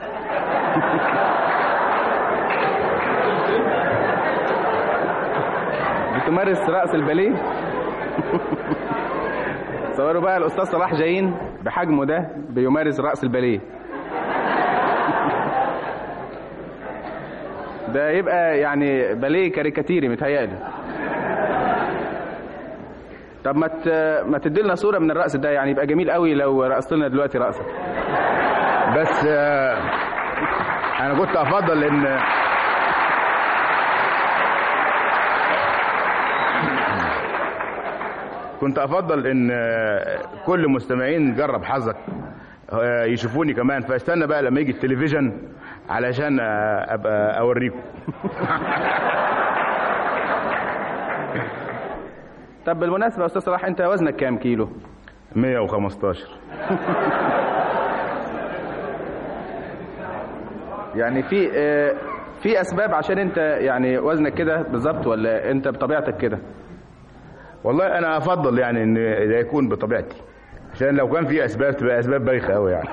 بتمارس رأس الباليه تصوروا بقى الاستاذ صلاح جايين بحجمه ده بيمارس رأس الباليه ده يبقى يعني باليه كاريكاتيري متهيألي طب ما ت... ما تدي لنا صوره من الرقص ده يعني يبقى جميل قوي لو رقصت لنا دلوقتي رقصه بس آه، انا كنت افضل ان كنت افضل ان آه، كل مستمعين جرب حظك آه، يشوفوني كمان فاستنى بقى لما يجي التلفزيون علشان آه، ابقى اوريكم طب بالمناسبه يا استاذ صلاح انت وزنك كام كيلو 115 يعني في آه، في اسباب عشان انت يعني وزنك كده بالظبط ولا انت بطبيعتك كده والله انا افضل يعني ان ده يكون بطبيعتي عشان لو كان في اسباب تبقى اسباب بايخه قوي يعني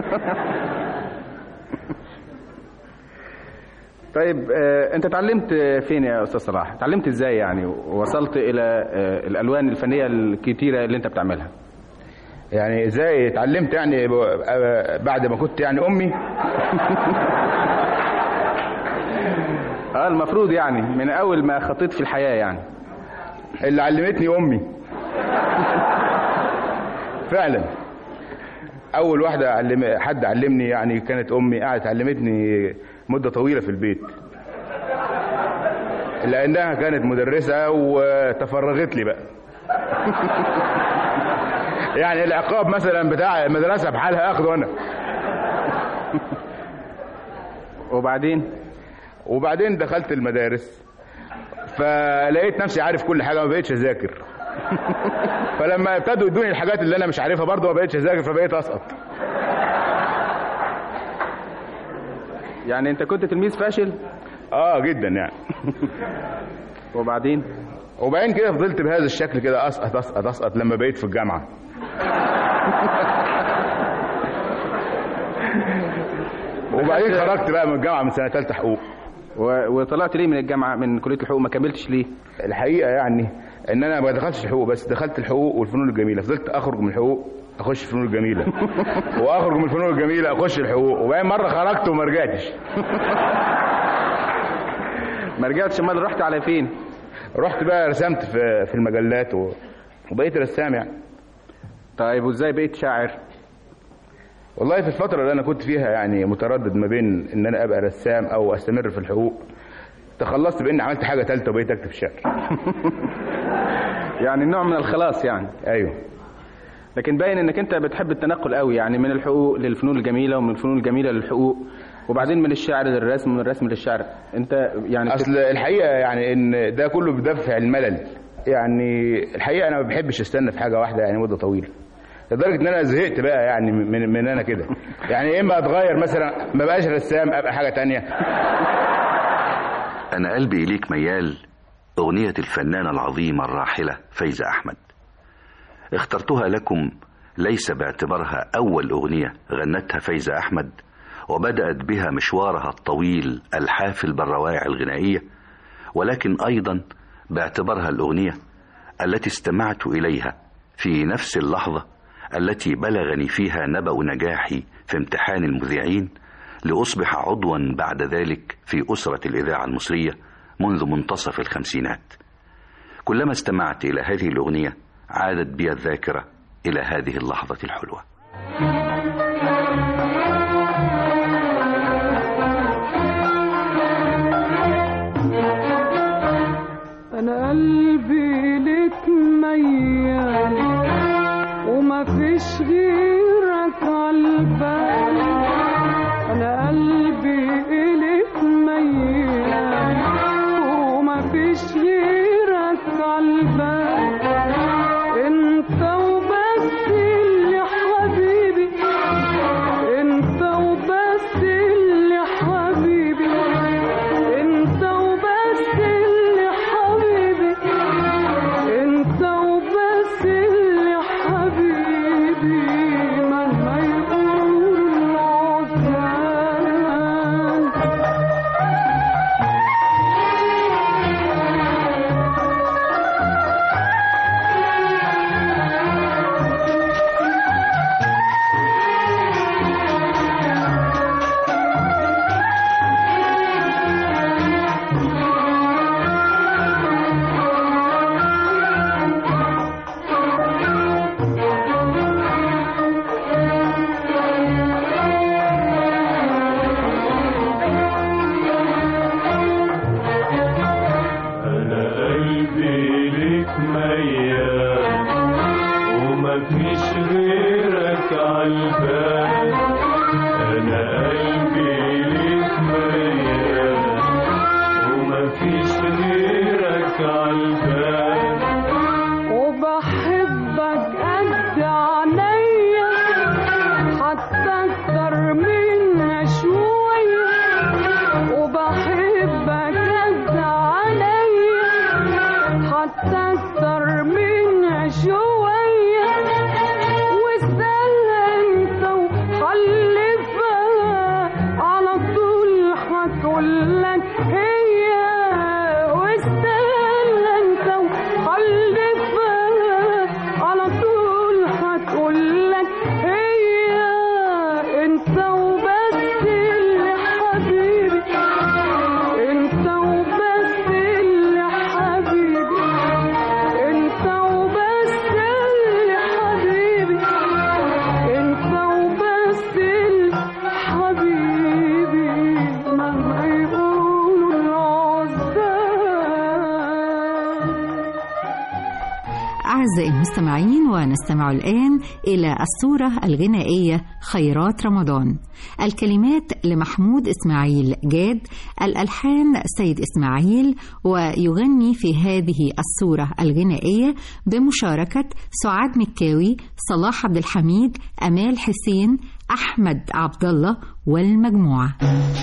طيب آه، انت اتعلمت فين يا استاذ صلاح اتعلمت ازاي يعني ووصلت الى آه، الالوان الفنيه الكتيره اللي انت بتعملها يعني ازاي اتعلمت يعني ب- آه، بعد ما كنت يعني امي اه المفروض يعني من اول ما خطيت في الحياه يعني اللي علمتني امي فعلا اول واحده علم حد علمني يعني كانت امي قعدت علمتني مده طويله في البيت لانها كانت مدرسه وتفرغت لي بقى يعني العقاب مثلا بتاع المدرسه بحالها اخده انا وبعدين وبعدين دخلت المدارس فلقيت نفسي عارف كل حاجه ما بقتش اذاكر فلما ابتدوا يدوني الحاجات اللي انا مش عارفها برضه ما بقتش اذاكر فبقيت اسقط يعني انت كنت تلميذ فاشل اه جدا يعني وبعدين وبعدين كده فضلت بهذا الشكل كده اسقط اسقط اسقط لما بقيت في الجامعه وبعدين خرجت بقى من الجامعه من سنه ثالثه حقوق و... وطلعت ليه من الجامعه من كليه الحقوق ما كملتش ليه الحقيقه يعني ان انا ما دخلتش الحقوق بس دخلت الحقوق والفنون الجميله فضلت اخرج من الحقوق اخش الفنون الجميله واخرج من الفنون الجميله اخش الحقوق وبعدين مره خرجت وما رجعتش ما رجعتش امال رحت على فين رحت بقى رسمت في في المجلات و... وبقيت رسام يعني طيب وازاي بقيت شاعر والله في الفترة اللي أنا كنت فيها يعني متردد ما بين إن أنا أبقى رسام أو أستمر في الحقوق تخلصت بإني عملت حاجة تالتة وبقيت أكتب شعر يعني نوع من الخلاص يعني أيوه لكن باين انك انت بتحب التنقل قوي يعني من الحقوق للفنون الجميله ومن الفنون الجميله للحقوق وبعدين من الشعر للرسم ومن الرسم للشعر انت يعني اصل الحقيقه يعني ان ده كله بدافع الملل يعني الحقيقه انا ما بحبش استنى في حاجه واحده يعني مده طويله لدرجه ان انا زهقت بقى يعني من من انا كده يعني يا اما اتغير مثلا ما بقاش رسام ابقى حاجه تانية أنا قلبي إليك ميال أغنية الفنانة العظيمة الراحلة فايزة أحمد اخترتها لكم ليس باعتبارها أول أغنية غنتها فايزة أحمد وبدأت بها مشوارها الطويل الحافل بالروائع الغنائية ولكن أيضا باعتبارها الأغنية التي استمعت إليها في نفس اللحظة التي بلغني فيها نبأ نجاحي في امتحان المذيعين لأصبح عضوا بعد ذلك في أسرة الإذاعة المصرية منذ منتصف الخمسينات كلما استمعت إلى هذه الأغنية عادت بي الذاكرة إلى هذه اللحظة الحلوة انا قلبي لك ميال وما فيش غيرك عالبال انا قلبي الك ميال وما فيش غيرك عالبال انت وبس اللي حبيبي انت وبس اللي حبيبي انت وبس اللي حبيبي انت وبس اللي حبيبي مهما يقول العزال أنا قلبي لك ميال ومفيش غيرك عالبال أنا قلبي لك ميال ومفيش غيرك عالبال وبحبك قد عينيا حتى اكتر منها شوية وبحبك قد عينيا حتى اكتر منها شوية واستنى انت وحلفها على طول هتقولك هي واستنى انت أعزائي المستمعين ونستمع الآن إلى الصورة الغنائية خيرات رمضان الكلمات لمحمود إسماعيل جاد الألحان سيد إسماعيل ويغني في هذه الصورة الغنائية بمشاركة سعاد مكاوي صلاح عبد الحميد أمال حسين أحمد عبد الله والمجموعة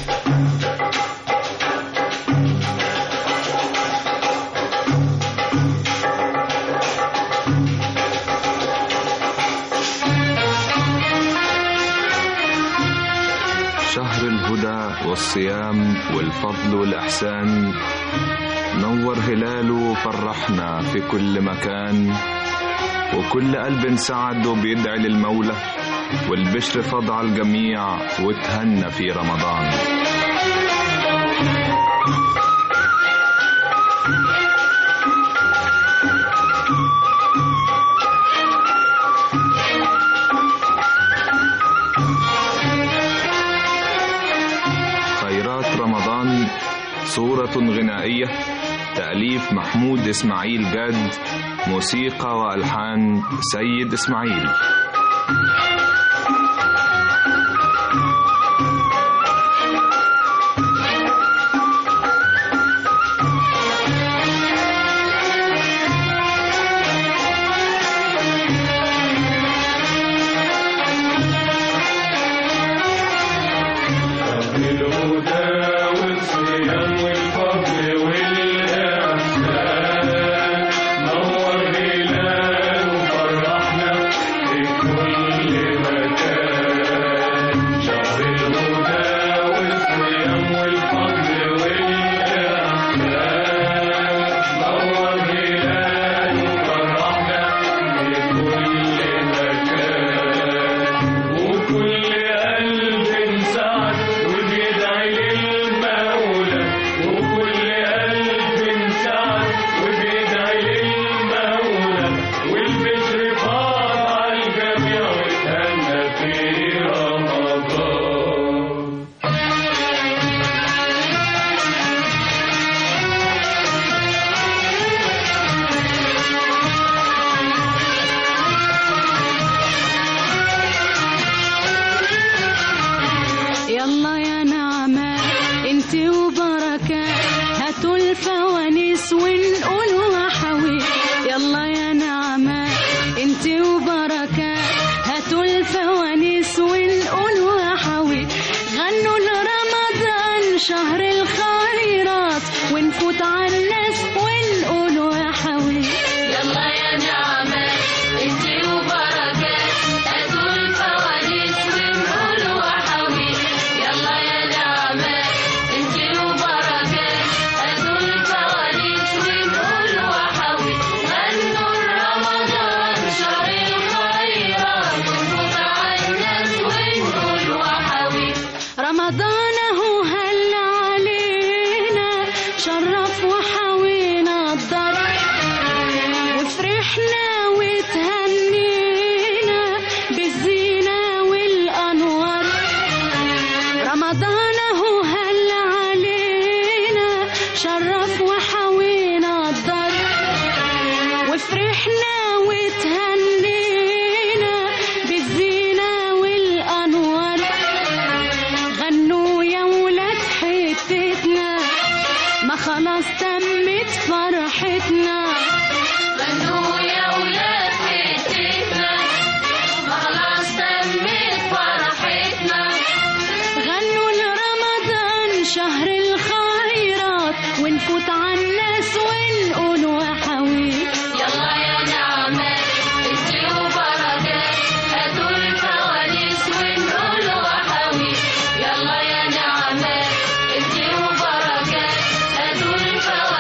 شهر الهدى والصيام والفضل والإحسان نور هلاله وفرحنا في كل مكان وكل قلب سعد وبيدعي للمولى والبشر فض على الجميع وتهنى في رمضان خيرات رمضان صورة غنائية تأليف محمود إسماعيل جاد موسيقى وألحان سيد إسماعيل الهدى والصيام والفضل والإحسان نور هلال وفرحنا في كل مكان شهر الهدى والصيام والفضل والإحسان نور هلال وفرحنا في كل مكان وكل قلب سعد وبيدعي للمولى وكل قلب سعد وبيدعي للمولى والبشر فاض على الجميع وتهنى في رمضان يلا يا نعمة انت وبركة هاتوا الفوانيس ونقول وحوي يلا يا نعمة انت وبركة هاتوا الفوانيس ونقول وحوي غنوا لرمضان شهر الخيرات ونفوت على الناس ونقول وحوي يلا يا نعمة انتي وبركة هاتوا الفوانيس ونقول وحوي يلا يا نعمة انتي وبركة هاتوا الفوانيس ونقول وحوي غنوا رمضان شهر الخيرات ونفوت على الناس ونقول وحوي رمضان هو هل علينا شرف وحوينا الدار وفرحنا وتهنينا بالزينة والأنوار رمضان هو هل علينا شرف وحوينا الدار وفرحنا وتهنينا بالزينة والأنوار غنوا يا ولاد حتتنا ما خلاص تمت فرحتنا غنوا يا ولاد حتتنا ما خلاص تمت فرحتنا غنوا لرمضان شهر الخيرات ونفوت على الناس ونقول وحوي يلا يا نعمة انتي وبركة هاتوا الفوانيس ونقول وحوي يلا يا نعمة انتي وبركة هاتوا الفوانيس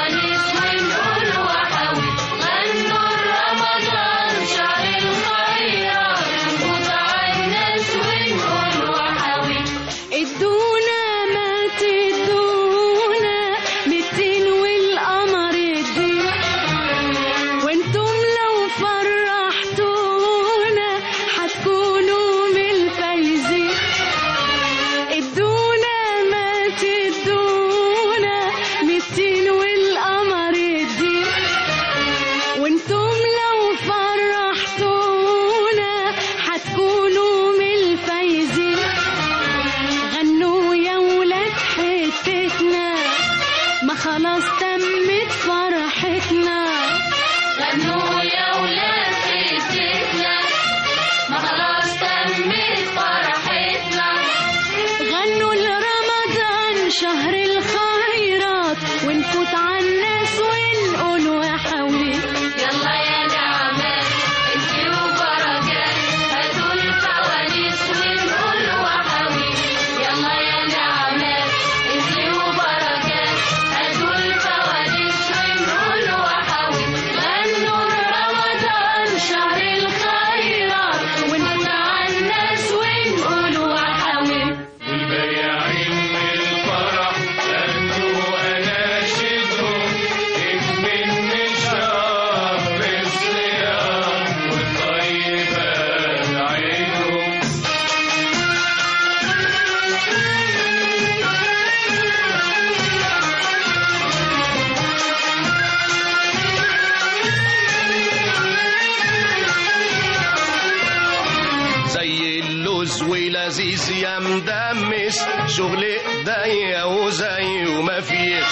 لذيذ يا مدمس شغل ايديا وزي وما فيش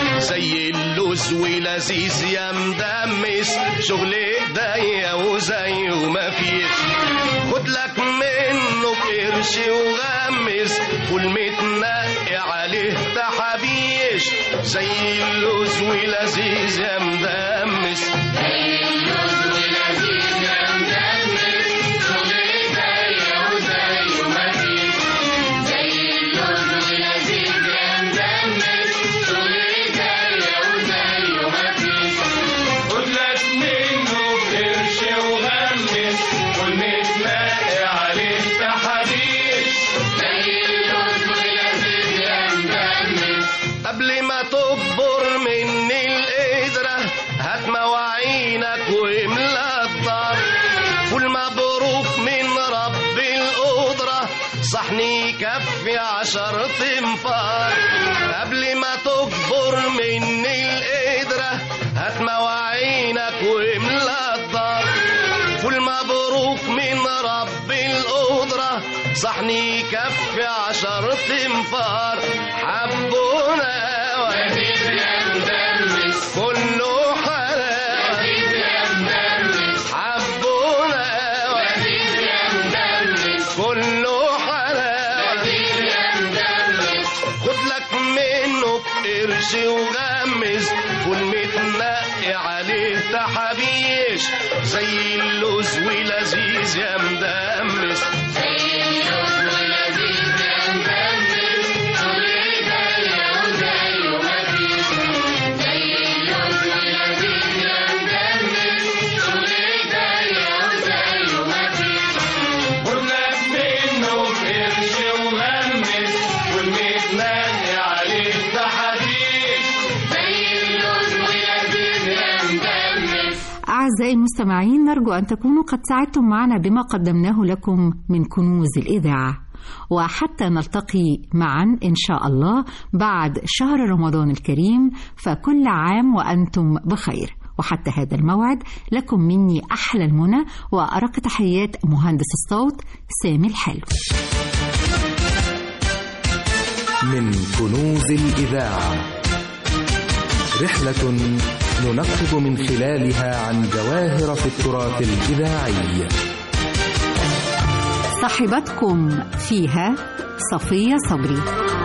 زي اللوز ولذيذ يا مدمس شغل ايديا وزي وما فيش خد لك منه بقرش وغمس والمتنقي عليه تحابيش زي اللوز ولذيذ يا مدمس زي اللوز ولذيذ يا مدمس شغل ايديا وزي وما فيش زي اللوز ولذيذ يا مدمس شغل ايديا وزي وما فيش خد لك منه قرش وغمس والمتنقي عليه تحابيش زي اللوز ولذيذ يا مدمس قبل ما تكبر مني القدرة هات مواعينك واملى الدار فول مبروك من رب القدرة صحني يكفي عشر تنفار قبل ما تكبر مني القدرة هات مواعينك واملى الدار فول مبروك من رب القدرة صحني يكفي عشر تنفار حبونا لذيذ يا مدمس كله حلاوة لذيذ يا مدمس حبونا لذيذ يا مدمس كله حلاوة لذيذ يا مدمس خد لك منه بقرش وغمس والمتنقي عليه تحابيش زي اللوز ولذيذ يا مدمس زي اللوز ولذيذ يا مدمس شغل ايديا وزي وما فيش زي اللوز ولذيذ يا مدمس شغل ايديا وزي وما فيش خد لك منه قرش وغمس والمتنقي عليه تحابيش زي اللوز ولذيذ يا مدمس أعزائي المستمعين نرجو أن تكونوا قد ساعدتم معنا بما قدمناه لكم من كنوز الإذاعة وحتى نلتقي معا إن شاء الله بعد شهر رمضان الكريم فكل عام وأنتم بخير وحتى هذا الموعد لكم مني أحلى المنى وأرق تحيات مهندس الصوت سامي الحلو من كنوز الإذاعة رحلة ننقب من خلالها عن جواهر في التراث الإذاعي صاحبتكم فيها صفية صبري